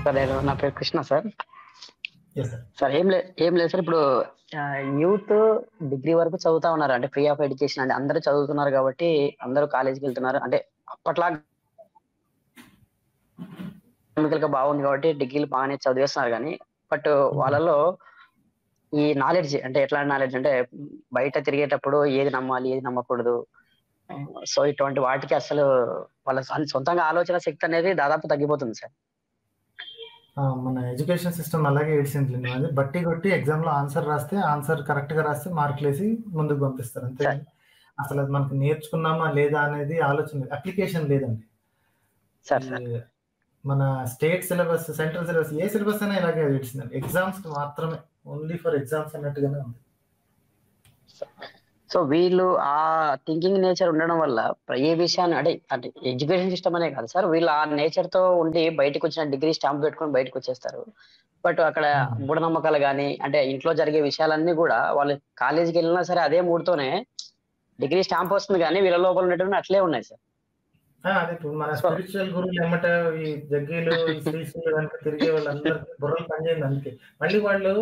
Sir నేను నా పేరు Krishna sir yes sir sir ఏం లేదు ఏం లేదు సార్ ఇప్పుడు యూత్ డిగ్రీ వరకు చదువుతా ఉన్నారు అంటే ఫ్రీ ఆఫ్ ఎడ్యుకేషన్ అంటే అందరూ చదువుతున్నారు కాబట్టి అందరూ కాలేజీకి వెళ్తున్నారు అంటే అప్పట్లా ఎకనామికల్ గా బాగుంది కాబట్టి డిగ్రీలు బాగానే చదివేస్తున్నారు కానీ బట్ వాళ్ళలో ఈ నాలెడ్జ్ అంటే ఎట్లాంటి నాలెడ్జ్ అంటే బయట తిరిగేటప్పుడు ఏది నమ్మాలి ఏది నమ్మకూడదు సో ఇటువంటి వాటికి అసలు వాళ్ళ సొం- సొంతంగా ఆలోచన శక్తి అనేది దాదాపు తగ్గిపోతుంది సార్ ఆ, మన ఎడ్యుకేషన్ సిస్టమ్ అలాగే ఏడ్చింది అది బట్టి కొట్టి ఎగ్జామ్ లో ఆన్సర్ రాస్తే ఆన్సర్ కరెక్ట్ గా రాస్తే మార్కులు వేసి ముందుకు పంపిస్తారు అంతే సరే. అసలు అది మనకు నేర్చుకున్నామా లేదా అనేది ఆలోచన అప్లికేషన్ లేదండి సార్ సార్ ఈ మన స్టేట్ సిలబస్ సెంట్రల్ సిలబస్ ఏ సిలబస్ అయినా ఇలాగే ఏడ్చిందండి ఎగ్జామ్స్ కి మాత్రమే ఓన్లీ ఫర్ ఎగ్జామ్స్ అన్నట్టుగానే ఉంది సో వీళ్ళు ఆ థింకింగ్ నేచర్ ఉండడం వల్ల ఏ విషయాన్ని అంటే అంటే ఎడ్యుకేషన్ సిస్టమ్ అనే కాదు సార్ వీళ్ళు ఆ నేచర్ తో ఉండి బయటకు వచ్చిన డిగ్రీ స్టాంప్ పెట్టుకొని బయటకు వచ్చేస్తారు బట్ అక్కడ Hmm. మూఢనమ్మకాలు కానీ అంటే ఇంట్లో జరిగే విషయాలన్నీ కూడా వాళ్ళు కాలేజీకి వెళ్ళినా సరే అదే మూడుతోనే డిగ్రీ స్టాంప్ వస్తుంది కానీ వీళ్ళ లోపల ఉన్నటువంటి అట్లే ఉన్నాయి సార్ ఆ, అదే ఇప్పుడు మన So- స్పిరిచువల్ గురువులు ఎమ్మట ఈ జగ్గీలు ఈ శ్రీశైలు కనుక తిరిగే వాళ్ళందరికీ బుర్రలు పనిచేయండి అందుకే మళ్ళీ వాళ్ళు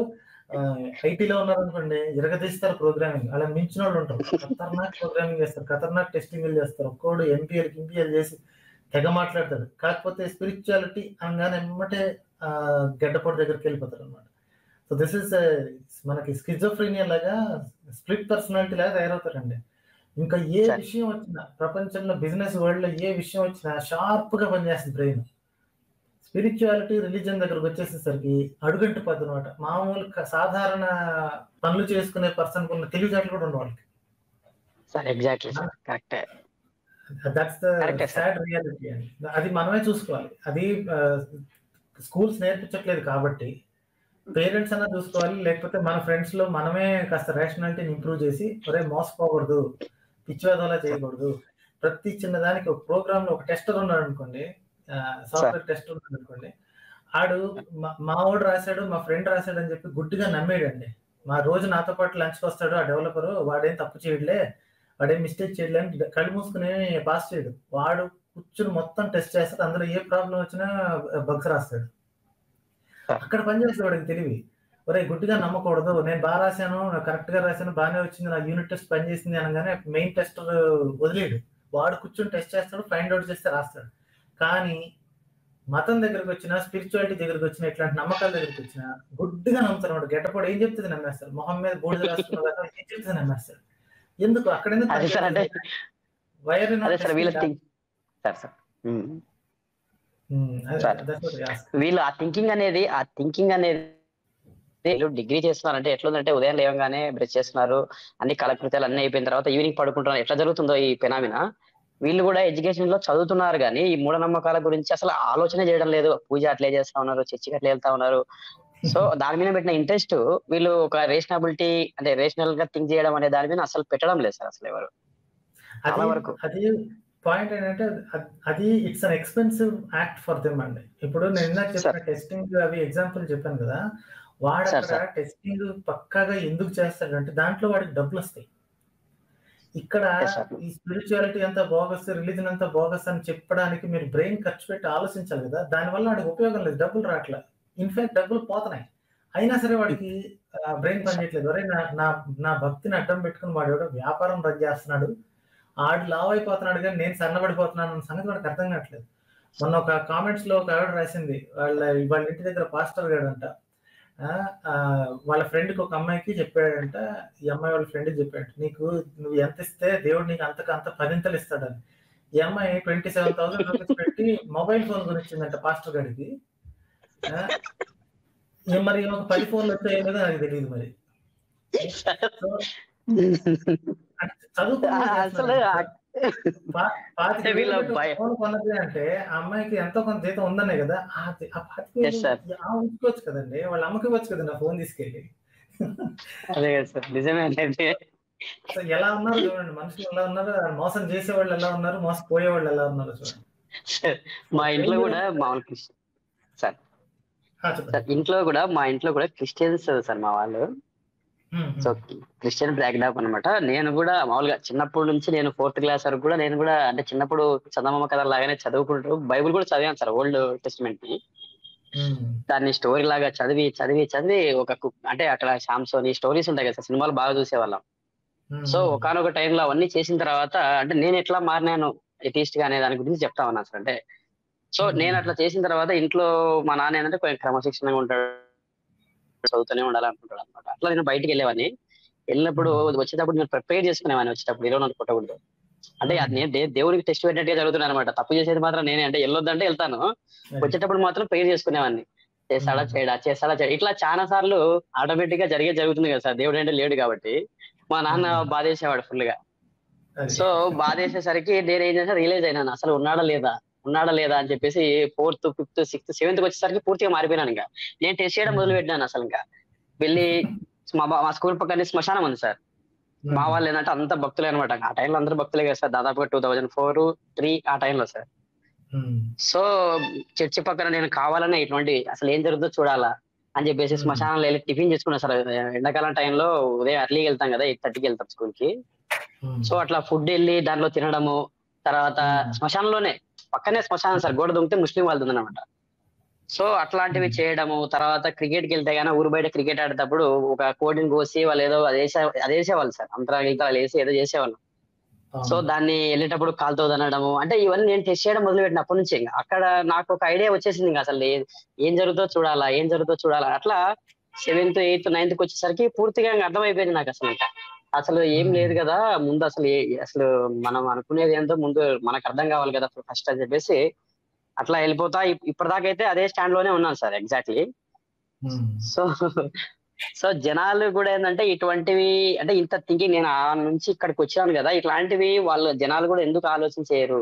ఐటీలో ఉన్నారు అనుకోండి ఇరగదీస్తారు ప్రోగ్రామింగ్ అలా మించిన వాళ్ళు ఉంటారు ఖతర్నాక్ ప్రోగ్రామింగ్ చేస్తారు ఖతర్నాక్ టెస్టింగ్ చేస్తారు ఒక్కోడు ఎంపీఎల్ ఎంపీఎల్ చేసి తెగ మాట్లాడతాడు కాకపోతే స్పిరిచువాలిటీ అనగానే ఎమ్మటే ఆ, గడ్డపోటు దగ్గరికి వెళ్ళిపోతారు అనమాట సో దిస్ ఇస్ మనకి స్కిజోఫ్రీనియా లాగా స్ప్లిట్ పర్సనాలిటీ లాగా తయారవుతారండి ఇంకా ఏ Sir. విషయం వచ్చినా ప్రపంచంలో బిజినెస్ వరల్డ్ లో ఏ విషయం వచ్చినా షార్ప్ గా పనిచేస్తుంది బ్రెయిన్ స్పిరిచువాలిటీ రిలీజన్ దగ్గరకు వచ్చేసేసరికి అడుగంటు పద్దు అనమాట మామూలు క- సాధారణ పనులు చేసుకునే పర్సన్ ఉన్న తెలివితేటలు కూడా ఉన్న వాళ్ళకి సార్ ఎగ్జాక్ట్లీ సార్ కరెక్టే that's the Correct, sir. Sad reality అండి అది మనమే చూసుకోవాలి అది స్కూల్స్ నేర్పించట్లేదు కాబట్టి పేరెంట్స్ అన్నా చూసుకోవాలి లేకపోతే మన ఫ్రెండ్స్ లో మనమే కాస్త రేషనాలిటీని ఇంప్రూవ్ చేసి ఒరే మోసపోకూడదు పిచ్చివేదంలా చేయకూడదు ప్రతి చిన్నదానికి ఒక ప్రోగ్రామ్ లో ఒక టెస్టర్ ఉన్నాడు అనుకోండి సాఫ్ట్వేర్ టెస్టర్ ఉన్నాడు అనుకోండి ఆడు మా- మా వాడు రాశాడు మా ఫ్రెండ్ రాశాడు అని చెప్పి గుడ్డిగా నమ్మేడండి మా రోజు నాతో పాటు లంచ్కి వస్తాడు ఆ డెవలపర్ వాడేం తప్పు చేయట్లే వాడేం మిస్టేక్ చేయట్లే అని కళ్ళు మూసుకుని పాస్ చేయడు వాడు కూర్చుని మొత్తం టెస్ట్ చేస్తాడు అందులో ఏ ప్రాబ్లం వచ్చినా బగ్స్ రాస్తాడు అక్కడ పని చేస్తాడు వాడికి తెలివి ఒరే గుడ్డిగా నమ్మకూడదు నేను బాగా రాశాను కరెక్ట్ గా రాశాను బాగానే వచ్చింది నా యూనిట్ టెస్ట్ పని చేసింది అనగానే మెయిన్ టెస్ట్ వదిలేడు వాడు కూర్చొని టెస్ట్ చేస్తాడు ఫైండ్ అవుట్ చేస్తే రాస్తాడు కానీ మతం దగ్గరకు వచ్చిన స్పిరిచువాలిటీ దగ్గరకు వచ్చిన ఇట్లాంటి నమ్మకాల దగ్గరకు వచ్చిన గుడ్డిగా నమ్ముతారు వాడు గెట్టపోడు ఏం చెప్తుంది నమ్మేస్తారు మొహం మీద బూడిద రాస్తున్న కదా ఏం చెప్తుంది నమ్మేస్తారు ఎందుకు అక్కడ ఎందుకు అదే సార్ అంటే వైర్ అదే సార్ వీళ్ళ థింక్ సార్ సార్ ఉమ్. వీళ్ళు ఆ థింకింగ్ అనేది ఆ థింకింగ్ అనేది వీళ్ళు డిగ్రీ చేస్తున్నారంటే ఎట్లుందంటే ఉదయం లేవగానే బ్రష్ చేస్తున్నారు అన్ని కళకృత్యాలు అన్ని అయిపోయిన తర్వాత ఈవినింగ్ పడుకుంటున్నారు ఎట్లా జరుగుతుందో ఈ పెనామినా వీళ్ళు కూడా ఎడ్యుకేషన్ లో చదువుతున్నారు కానీ ఈ మూఢనమ్మకాల గురించి అసలు ఆలోచన చేయడం లేదు పూజ అట్లే చేస్తా ఉన్నారు చర్చికి అట్లే వెళ్తా ఉన్నారు సో దాని మీద పెట్టిన ఇంట్రెస్ట్ వీళ్ళు ఒక రేషనబిలిటీ అంటే రేషనల్ గా థింక్ చేయడం అనే దాని మీద అసలు పెట్టడం లేదు సార్ అసలు ఎవరు చాలా అది వరకు. అది పాయింట్ ఏంటంటే అద్- అది it's an expensive act for them అండి ఇప్పుడు నేను ఇందాక చెప్పిన టెస్టింగ్ అవి ఎగ్జాంపుల్ చెప్పాను కదా వాడు Sir, అక్కడ టెస్టింగ్ పక్కాగా ఎందుకు చేస్తాడంటే దాంట్లో వాడికి డబ్బులు వస్తాయి ఇక్కడ Yes, sir. ఈ స్పిరిచువాలిటీ అంతా బోగస్ రిలీజన్ అంతా బోగస్ అని చెప్పడానికి మీరు బ్రెయిన్ ఖర్చు పెట్టి ఆలోచించాలి కదా దానివల్ల వాడికి ఉపయోగం లేదు డబ్బులు రావట్లేదు ఇన్ఫాక్ట్ డబ్బులు పోతున్నాయి అయినా సరే వాడికి బ్రెయిన్ పనిచేయట్లేదు అరే నా నా నా భక్తిని అడ్డం పెట్టుకుని వాడు ఎవడో వ్యాపారం రన్ చేస్తున్నాడు ఆడు లావ్ అయిపోతున్నాడు కానీ నేను సన్నబడిపోతున్నాను అన్న సంగతి వాడికి అర్థం కావట్లేదు మొన్న ఒక కామెంట్స్ లో ఒక ఆవిడ రాసింది వాళ్ళ వాళ్ళ ఇంటి దగ్గర పాస్టర్ గాడంట ఆ, ఆ, వాళ్ళ ఫ్రెండ్ కి ఒక అమ్మాయికి చెప్పాడంట ఈ అమ్మాయి వాళ్ళ ఫ్రెండ్ చెప్పాడు నీకు నువ్వు ఎంత ఇస్తే దేవుడు నీకు అంతకు అంత పదింతలు ఇస్తాడని ఈ అమ్మాయి ట్వంటీ సెవెన్ థౌసండ్ రూపీస్ పెట్టి మొబైల్ ఫోన్ కొనిచ్చిందంట పాస్టర్ గారికి ఆ, ఇక మరి ఒక పది ఫోన్లు వచ్చాయో లేదో నాకు తెలియదు మరి సో, అంటే చదువుకున్న అసలు ఆ- పా- పాతిక అంటే వీళ్ళ వేలు పెట్టి భయం. ఫోన్ కొన్నది అంటే ఆ అమ్మాయికి ఎంతో కొంత జీతం ఉందనే కదా ఆ ది- ఆ పాతిక Yes, sir. వేలు ఆ ఉంచుకోవచ్చు కదండి వాళ్ళ అమ్మకి ఇవ్వచ్చు కదండి ఆ ఫోన్ తీసుకెళ్ళి అదే కదా సార్ నిజమే అనేది సో ఎలా ఉన్నారు చూడండి మనుషులు ఎలా ఉన్నారు మోసం చేసే వాళ్ళు ఎలా ఉన్నారు మోసపోయే వాళ్ళు ఎలా ఉన్నారు చూడండి మా ఇంట్లో కూడా మామూలు క్రిస్టియన్ సార్ ఆ, చెప్పండి సార్ ఇంట్లో కూడా మా ఇంట్లో కూడా క్రిస్టియన్స్ సార్ మా వాళ్ళు ఉమ్, సో క్రిస్టియన్ బ్యాక్డ్రాప్ అనమాట నేను కూడా మామూలుగా చిన్నప్పటి నుంచి నేను ఫోర్త్ క్లాస్ వరకు కూడా నేను కూడా అంటే చిన్నప్పుడు చందమామ కథ లాగానే చదువుకుంటూ బైబుల్ కూడా చదివాను సార్ ఓల్డ్ టెస్ట్మెంట్ ని ఉమ్, దాన్ని స్టోరీ లాగా చదివి చదివి చదివి ఒక కు- అంటే అక్కడ శాంసోని స్టోరీస్ ఉంటాయి కదా సార్ సినిమాలు బాగా చూసేవాళ్ళం ఉమ్, సో ఒకనొక టైంలో అవన్నీ చేసిన తర్వాత అంటే నేను ఎట్లా మారినాను ఎథీస్ట్ గా అనే దాని గురించి చెప్తా ఉన్నాను సార్ అంటే సో Hmm. నేను అట్లా చేసిన తర్వాత ఇంట్లో మా నాన్న ఏంటంటే కొంచెం క్రమశిక్షణగా ఉంటాడు చదువుతూనే ఉండాలి అనుకుంటాడు అనమాట అట్లా నేను బయటికి వెళ్ళేవాడిని వెళ్ళినప్పుడు వచ్చేటప్పుడు నేను ప్రిపేర్ చేసుకునేవాడిని వచ్చేటప్పుడు ఇరవై నాలుగు కొట్టకూడదు అంటే అది నేను దే- దేవుడికి టెస్ట్ పెట్టినట్టుగా జరుగుతున్నాను అనమాట తప్పు చేసేది మాత్రం నేనే అంటే వెళ్ళొద్దంటే వెళ్తాను వచ్చేటప్పుడు మాత్రం ప్రేర్ చేసుకునేవాడిని చేస్తాడా Hmm. చేయడా చేస్తాడా చేయడా ఇట్లా చాలా సార్లు ఆటోమేటిక్ గా జరిగే జరుగుతుంది కదా సార్ దేవుడు అంటే లేడు కాబట్టి మా నాన్న Hmm. బాధేసేవాడు ఫుల్ గా అది. సో బాధేసేసరికి నేను ఏం చేసా రియలైజ్ అయినాను అసలు ఉన్నాడా లేదా ఉన్నాడా లేదా అని చెప్పేసి ఫోర్త్ ఫిఫ్త్ సిక్స్త్ సెవెంత్ వచ్చేసరికి పూర్తిగా మారిపోయినాను ఇంకా నేను టెస్ట్ చేయడం Hmm. మొదలు పెట్టినాను అసలు ఇంకా వెళ్ళి మా బా- మా స్కూల్ పక్కనే శ్మశానం ఉంది సార్ ఉమ్, మా వాళ్ళు ఏంటంటే అంత భక్తులే అనమాట ఆ టైంలో అందరూ భక్తులే కదా సార్ దాదాపుగా టూ థౌజండ్ ఫోర్ త్రీ ఆ టైంలో సార్ ఉమ్, సో చర్చి పక్కన నేను కావాలనే ఇటువంటి అసలు ఏం జరుగుతుందో చూడాలా అని చెప్పేసి Hmm. శ్మశానంలో వెళ్ళి టిఫిన్ చేసుకున్నా సార్ ఎండాకాలం టైంలో ఉదయం అర్లీకి వెళ్తాం కదా ఎయిట్ థర్టీకి వెళ్తాం స్కూల్ కి ఉమ్, సో అట్లా ఫుడ్ వెళ్ళి దాంట్లో తినడము తర్వాత Hmm. శ్మశానంలోనే పక్కనే శ్మశానం సార్ గోడ దుంగితే ముస్లిం వాళ్ళు ఉందన్నమాట సో అట్లాంటివి Hmm. చేయడము తర్వాత క్రికెట్ కి వెళ్తే గానీ ఊరు బయట క్రికెట్ ఆడేటప్పుడు ఒక కోడిని కోసి వాళ్ళు ఏదో అది వేసే అది వేసేవాళ్ళు సార్ అంతరా గితరాలు వేసి ఏదో చేసేవాళ్ళు అవును. సో దాన్ని వెళ్ళేటప్పుడు కాలుతో తినడము అంటే ఇవన్నీ నేను టెస్ట్ చేయడం మొదలు పెట్టినప్పటి నుంచి ఇంకా అక్కడ నాకు ఒక ఐడియా వచ్చేసింది ఇంకా అసలు ఏ- ఏం జరుగుతుందో చూడాలా ఏం జరుగుతుందో చూడాలా అట్లా సెవెంత్ ఎయిత్ నైన్త్ కి వచ్చేసరికి పూర్తిగా ఇంకా అర్థమైపోయింది నాకు అసలు ఇంకా అసలు ఏం Hmm. లేదు కదా ముందు అసలు ఏ- అసలు మనం అనుకునేది ఏంటో ముందు మనకు అర్థం కావాలి కదా ఫస్ట్ అని చెప్పేసి అట్లా వెళ్ళిపోతా ఇప్- ఇప్పటిదాకైతే అదే స్టాండ్ లోనే ఉన్నాను sir exactly um, so so జనాలు కూడా ఏంటంటే ఇటువంటివి అంటే ఇంత థింకింగ్ నేను ఆ నుంచి ఇక్కడికి వచ్చాను కదా ఇట్లాంటివి వాళ్ళు జనాలు కూడా ఎందుకు ఆలోచించేయరు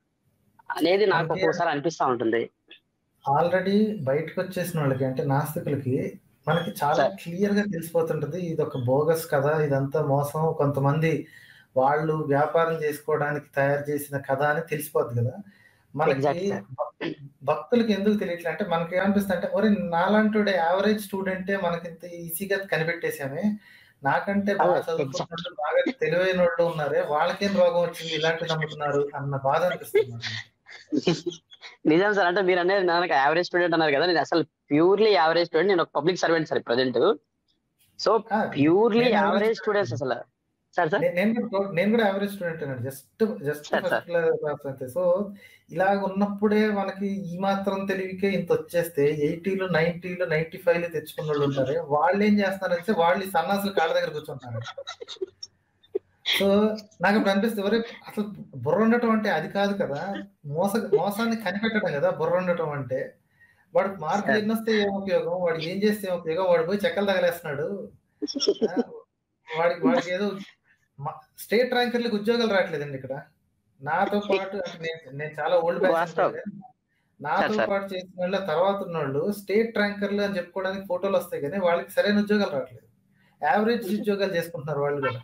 అనేది నాకు అంటే- ఒక్కోసారి అనిపిస్తా ఉంటుంది ఆల్రెడీ బయటకు వచ్చేసిన వాళ్ళకి అంటే నాస్తికులకి మనకి చాలా సార్. క్లియర్ గా తెలిసిపోతుంటది ఇది ఒక బోగస్ కథ ఇదంతా మోసం కొంతమంది వాళ్ళు వ్యాపారం చేసుకోవడానికి తయారు చేసిన కథ అని తెలిసిపోద్ది కదా మనకి Exact, sir. భక్- భక్తులకి ఎందుకు తెలియట్లే అంటే మనకి ఏమనిపిస్తుంది అంటే ఒరే నాలాంటి యావరేజ్ స్టూడెంటే మనకి ఇంత ఈజీగా కనిపెట్టేసామే నాకంటే బాగా అదే, చదువుకున్నట్టు బాగా తెలివైన వాళ్ళు ఉన్నారే వాళ్ళకేం రోగం వచ్చింది ఇలాంటి నమ్ముతున్నారు అన్న బాధ అనిపిస్తుంది నాకు. నిజం సార్ అంటే మీరు అనేది నాకు యావరేజ్ స్టూడెంట్ అన్నారు కదా నేను అసలు ప్యూర్లీ యావరేజ్ స్టూడెంట్ నేను ఒక public servant sir present so ఆ, ప్యూర్లీ నేను యావరేజ్ average స్టూడెంట్స్ అసలు సార్ సార్ నే- నేను కూడా నేను కూడా యావరేజ్ స్టూడెంట్ అండి just just Sure, sir. First class అంతే సో ఇలాగ ఉన్నప్పుడే మనకి ఈ మాత్రం తెలివికే ఇంత వచ్చేస్తే ఎయిటీలు నైన్టీలు నైన్టీ ఫైవ్ తెచ్చుకున్న వాళ్ళు ఉంటారు వాళ్ళు ఏం చేస్తున్నారంటే వాళ్ళు ఈ సన్నాసులు కాళ్ళ దగ్గర కూర్చుంటున్నారు సో నాకు ఇప్పుడు అనిపిస్తుంది ఎవరే అసలు బుర్ర ఉండటం అంటే అది కాదు కదా మోస మోసాన్ని కనిపెట్టడం కదా బుర్ర ఉండటం అంటే వాడు మార్కులు Sir. ఎన్ని వస్తే ఏం ఉపయోగం వాడు ఏం చేస్తే ఏం ఉపయోగం వాడు పోయి చెక్కలు తగలేస్తున్నాడు ఆ, వాడికి వాడికి ఏదో స్టేట్ ర్యాంకర్లకు ఉద్యోగాలు రావట్లేదండి ఇక్కడ నాతో పాటు అంటే నేను నేను చాలా ఓల్డ్ బ్యాచ్ వాస్తవం. నాతో సార్. పాటు చేసిన వాళ్ళ తర్వాత ఉన్న వాళ్ళు స్టేట్ ర్యాంకర్లు అని చెప్పుకోవడానికి ఫోటోలు వస్తాయి కానీ వాళ్ళకి సరైన ఉద్యోగాలు రావట్లేదు యావరేజ్ ఉద్యోగాలు చేసుకుంటున్నారు వాళ్ళు కూడా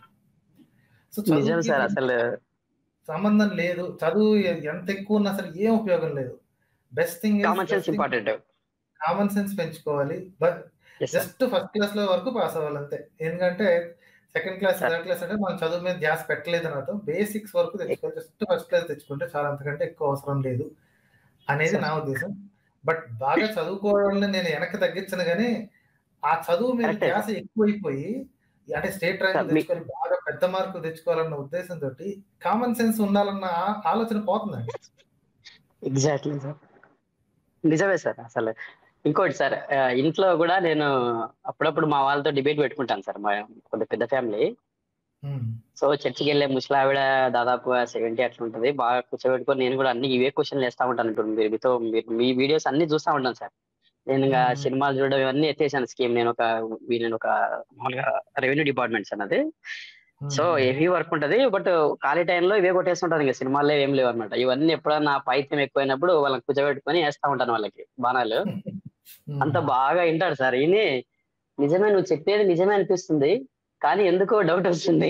సో నిజం చదువుకి సార్ అసలు సంబంధం లేదు చదువు ఎంత ఎక్కువ ఉన్నా అసలు ఏం ఉపయోగం లేదు best thing common sense important common sense పెంచుకోవాలి బట్ జస్ట్ ఫస్ట్ క్లాస్ లో వరకు పాస్ అవ్వాలి అంతే ఎందుకంటే second class Sir. Third class అంటే మనం చదువు మీద ధ్యాస పెట్టలేదు అన్నట్టు బేసిక్స్ వరకు తెచ్చుకోవాలి జస్ట్ ఫస్ట్ క్లాస్ తెచ్చుకుంటే చాలా అంతకంటే ఎక్కువ అవసరం లేదు అనేది Sir. నా ఉద్దేశం బట్ బాగా చదువుకోవాలని నేను వెనక్కి తగ్గించను కానీ ఆ చదువు మీద Correct, sir. ధ్యాస ఎక్కువైపోయి అంటే స్టేట్ ర్యాంక్ Sir, మీ- తెచ్చుకొని బాగా పెద్ద మార్కులు తెచ్చుకోవాలన్న ఉద్దేశంతో కామన్ సెన్స్ ఉండాలన్న ఆ- ఆలోచన పోతుందండి ఎగ్జాక్ట్లీ సార్ నిజమే సార్ అసలు ఇంకోటి సార్ ఆ, ఇంట్లో కూడా నేను అప్పుడప్పుడు మా వాళ్ళతో డిబేట్ పెట్టుకుంటాను సార్ మా కొంత పెద్ద ఫ్యామిలీ ఉమ్, సో చర్చికి వెళ్ళే ముసలావిడ దాదాపు సెవెంటీ అట్లా ఉంటుంది బాగా కూర్చోబెట్టుకొని నేను కూడా అన్ని ఇవే క్వశ్చన్లు వేస్తా ఉంటాను ఇప్పుడు మీరు మీతో మీరు మీ వీడియోస్ అన్ని చూస్తా ఉంటాను సార్ నేను ఇంకా మ్మ్. సినిమాలు చూడడం ఇవన్నీ ఎత్తేసాను స్కీమ్ నేను ఒక వీ- నేను ఒక మామూలుగా రెవెన్యూ డిపార్ట్మెంట్స్ అన్నది ఉమ్, సో హెవీ వర్క్ ఉంటది బట్ ఖాళీ టైంలో ఇవే కొట్టేస్తుంటాను ఇంకా సినిమాల్లో ఏం లేవు అనమాట ఇవన్నీ ఎప్పుడన్నా పైత్యం ఎక్కువైనప్పుడు వాళ్ళని కూర్చోబెట్టుకొని వేస్తా ఉంటాను వాళ్ళకి బాణాలు ఉమ్, అంత బాగా వింటాడు సార్ ఈయన నిజమే నువ్వు చెప్పేది నిజమే అనిపిస్తుంది కానీ ఎందుకో డౌట్ వస్తుంది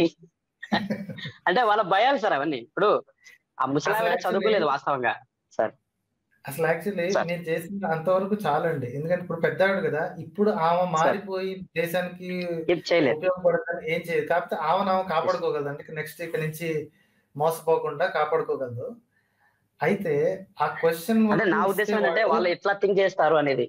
అంటే వాళ్ళ భయాలు సార్ అవన్నీ ఇప్పుడు ఆ ముసలావిడ actually- చదువుకోలేదు వాస్తవంగా అసలు యాక్చువల్లీ Sir. నేను చేసిన అంతవరకు చాలండి ఎందుకంటే ఇప్పుడు పెద్దావిడ కదా ఇప్పుడు ఆమె మారిపోయి దేశానికి ఏం చేయలేదు ఉపయోగపడుతుంది ఏం చేయదు కాకపోతే ఆమెను ఆమె కాపాడుకోగలదు అంటే నెక్స్ట్ ఇక్కడ నుంచి మోసపోకుండా కాపాడుకోగలదు అయితే ఆ క్వశ్చన్ అంటే నా ఉద్దేశం ఏంటంటే వాళ్ళు ఎట్లా థింక్ చేస్తారు అనేది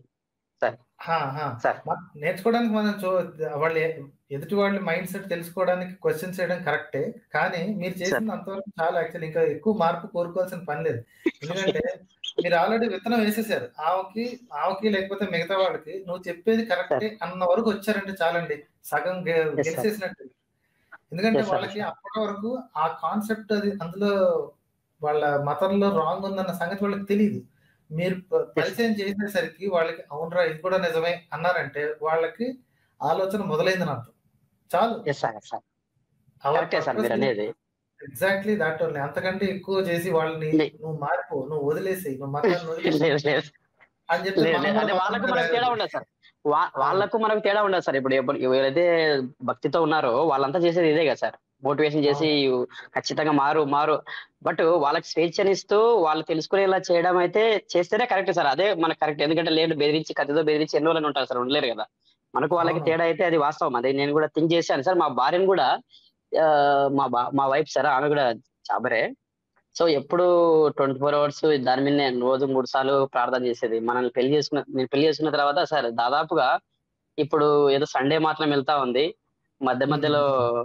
సార్ నేర్చుకోవడానికి మనం చూ వాళ్ళు ఎ- ఎదుటి వాళ్ళ మైండ్ సెట్ తెలుసుకోవడానికి క్వశ్చన్స్ చేయడం కరెక్టే కానీ మీరు చేసిన అంతవరకు చాలా యాక్చువల్లీ ఇంకా ఎక్కువ మార్పు కోరుకోవాల్సిన పని లేదు ఎందుకంటే మీరు ఆల్రెడీ విత్తనం వేసేసారు ఆవుకి ఆవుకి లేకపోతే మిగతా వాళ్ళకి నువ్వు చెప్పేది కరెక్టే అన్న వరకు వచ్చారంటే చాలండి సగం గె- Yes, sir. గెలిచేసినట్టు ఎందుకంటే Yes, sir. వాళ్ళకి అప్పటి వరకు ఆ కాన్సెప్ట్ అది అందులో వాళ్ళ మతంలో రాంగ్ ఉందన్న సంగతి వాళ్ళకి తెలియదు మీరు ప- పరిచయం చేసేసరికి వాళ్ళకి అవునరా ఇది కూడా నిజమే అన్నారంటే వాళ్ళకి ఆలోచన మొదలైందని అర్థం చాలు ఎస్ సార్ సార్ కరెక్టే సార్ మీరు అనేది ఎగ్జాక్ట్లీ దాట్ ఓన్లీ అంతకంటే ఎక్కువ చేసి వాళ్ళని లే- నువ్వు మారిపో నువ్వు వదిలేసి నువ్వు మతాన్ని వదిలేసి లేదు లేదు అని చెప్పి లేదు, మనం లేదు. అంటే కూడా వాళ్ళకు మతం మనకు తేడా ఉండదు సార్ వా- వాళ్ళకు మనకు తేడా ఉండదు సార్ ఇప్పుడు ఎప్పుడు ఎవరైతే భక్తితో ఉన్నారో వాళ్ళంతా చేసేది ఇదే కదా సార్ మోటివేషన్ చేసి ఖచ్చితంగా మారు మారు బట్ వాళ్ళకి స్వేచ్ఛనిస్తూ వాళ్ళు తెలుసుకునేలా చేయడం అయితే చేస్తేనే కరెక్ట్ సార్ అదే మనకు కరెక్ట్ ఎందుకంటే లేదు బెదిరించి కత్తితో బెదిరించి ఎన్నో రోజులు ఉంటారు సార్ ఉండలేరు కదా మనకు వాళ్ళకి అవును. తేడా అయితే అది వాస్తవం అదే నేను కూడా థింక్ చేశాను సార్ మా భార్యను కూడా ఆ, మా బా మా వైఫ్ సార్ ఆమె కూడా చాబరే సో ఎప్పుడు ట్వంటీ ఫోర్ అవర్స్ దాని మీద నేను రోజు మూడు సార్లు ప్రార్థన చేసేది మనల్ని పెళ్లి చేసుకున్న నేను పెళ్లి చేసుకున్న తర్వాత సార్ దాదాపుగా ఇప్పుడు ఏదో సండే మాత్రం వెళ్తా ఉంది మధ్య మధ్యలో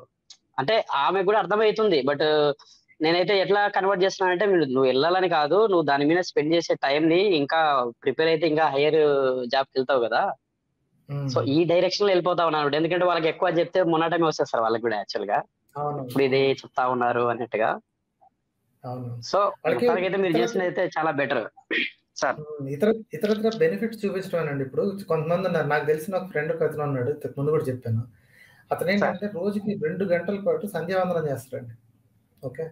అంటే ఆమె కూడా అర్థమవుతుంది బట్ నేనైతే ఎట్లా కన్వర్ట్ చేస్తున్నానంటే మీరు నువ్వు వెళ్ళాలని కాదు నువ్వు దాని మీద స్పెండ్ చేసే టైం ని ఇంకా ప్రిపేర్ అయితే ఇంకా హైయర్ జాబ్ కి వెళ్తావు కదా ఉమ్, సో ఈ డైరెక్షన్ లో వెళ్ళిపోతా ఉన్నాను ఎందుకంటే వాళ్ళకి ఎక్కువ చెప్తే మొన్నటమే వస్తుంది సార్ వాళ్ళకి కూడా యాక్చువల్ గా అవును ఇప్పుడు ఇది చెప్తా ఉన్నారు అన్నట్టుగా అవును సో వాళ్ళకి మొత్తానికైతే మీరు చేసినది అయితే చాలా బెటర్ సార్ ఉమ్, ఇతర ఇతర బెనిఫిట్స్ చూపించడం ఇప్పుడు కొంతమంది ఉన్నారు నాకు తెలిసిన ఒక ఫ్రెండ్ ఒక అతను ఉన్నాడు ఇంతకు ముందు కూడా చెప్పాను అతను ఏంటంటే రోజుకి రెండు గంటల పాటు సంధ్యావందనం చేస్తాడండి okay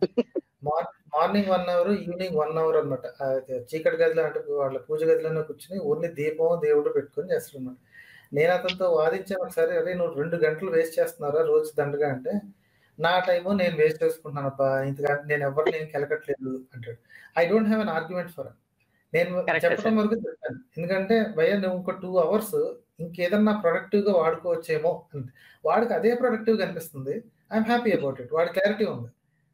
morning one hour evening one hour అనమాట చీకటి గదిలో అంటే వాళ్ళ పూజ గదిలోనే కూర్చుని ఓన్లీ దీపం దేవుడు పెట్టుకొని చేస్తాడు అనమాట నేను అతనితో వాదించాను ఒకసారి అరే నువ్వు రెండు గంటలు వేస్ట్ చేస్తున్నారా రోజు దండగా అంటే నా టైము నేను వేస్ట్ చేసుకుంటున్నానప్పా ఇంతకంటే నేను ఎవరిని ఏం కెలకట్లేదు అంటాడు I don't have an argument for నేను Correct, చెప్పడం sir. వరకు చెప్పాను ఎందుకంటే భయ్య నువ్వు ఒక టూ అవర్స్ ఇంకేదన్నా ప్రొడక్టివ్ గా వాడుకోవచ్చేమో అంటే వాడికి అదే ప్రొడక్టివ్ కనిపిస్తుంది ఐఎమ్ హ్యాపీ అబౌట్ ఇట్ వాడి క్లారిటీ ఉంది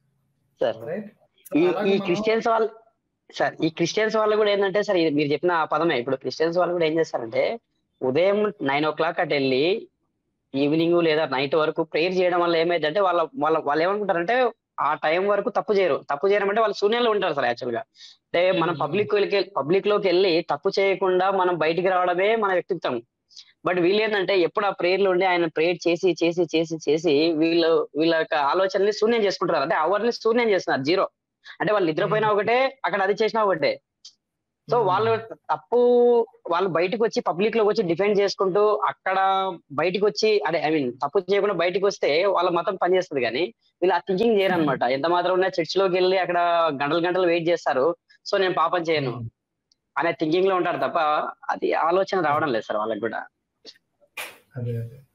సార్ రైట్ ఈ ఈ క్రిస్టియన్స్ వాళ్ళు సార్ ఈ క్రిస్టియన్స్ వాళ్ళు కూడా ఏంటంటే సార్ ఇది మీరు చెప్పిన ఆ పదమే ఇప్పుడు క్రిస్టియన్స్ వాళ్ళు కూడా ఏం చేస్తారంటే ఉదయం నైన్ ఓ క్లాక్ అటు వెళ్ళి ఈవినింగ్ లేదా నైట్ వరకు ప్రేయర్ చేయడం వల్ల ఏమైందంటే వాళ్ళ వాళ్ళ వాళ్ళు ఏమనుకుంటారంటే ఆ టైం వరకు తప్పు చేయరు తప్పు చేయడం అంటే వాళ్ళు శూన్యంలో ఉంటారు సార్ యాక్చువల్ గా అంటే మనం Hmm. పబ్లిక్ పబ్లిక్ లోకి వెళ్ళి తప్పు చేయకుండా మనం బయటికి రావడమే మన వ్యక్తిత్వం బట్ వీళ్ళు ఏంటంటే ఎప్పుడు ఆ ప్రేయర్లు ఉండి ఆయన ప్రేయర్ చేసి చేసి చేసి చేసి వీళ్ళు వీళ్ళ యొక్క ఆలోచనని శూన్యం చేసుకుంటారు అంటే అవర్ని శూన్యం చేస్తున్నారు జీరో అంటే వాళ్ళు నిద్రపోయినా ఒకటే అక్కడ అది చేసినా ఒకటే సో వాళ్ళు తప్పు వాళ్ళు బయటకు వచ్చి పబ్లిక్ లోకి వచ్చి డిఫెండ్ చేసుకుంటూ అక్కడ బయటకు వచ్చి అదే ఐ మీన్ తప్పు చేయకుండా బయటకు వస్తే వాళ్ళ మతం పనిచేస్తుంది కానీ వీళ్ళు ఆ థింకింగ్ చేయరు అనమాట ఎంత మాత్రం ఉన్నా చర్చ్ లోకి వెళ్ళి అక్కడ గంటలు గంటలు వెయిట్ చేస్తారు సో నేను పాపం చేయను అనే థింకింగ్ లో ఉంటారు తప్ప అది ఆలోచన రావడం లేదు సార్ వాళ్ళకి కూడా అదే అదే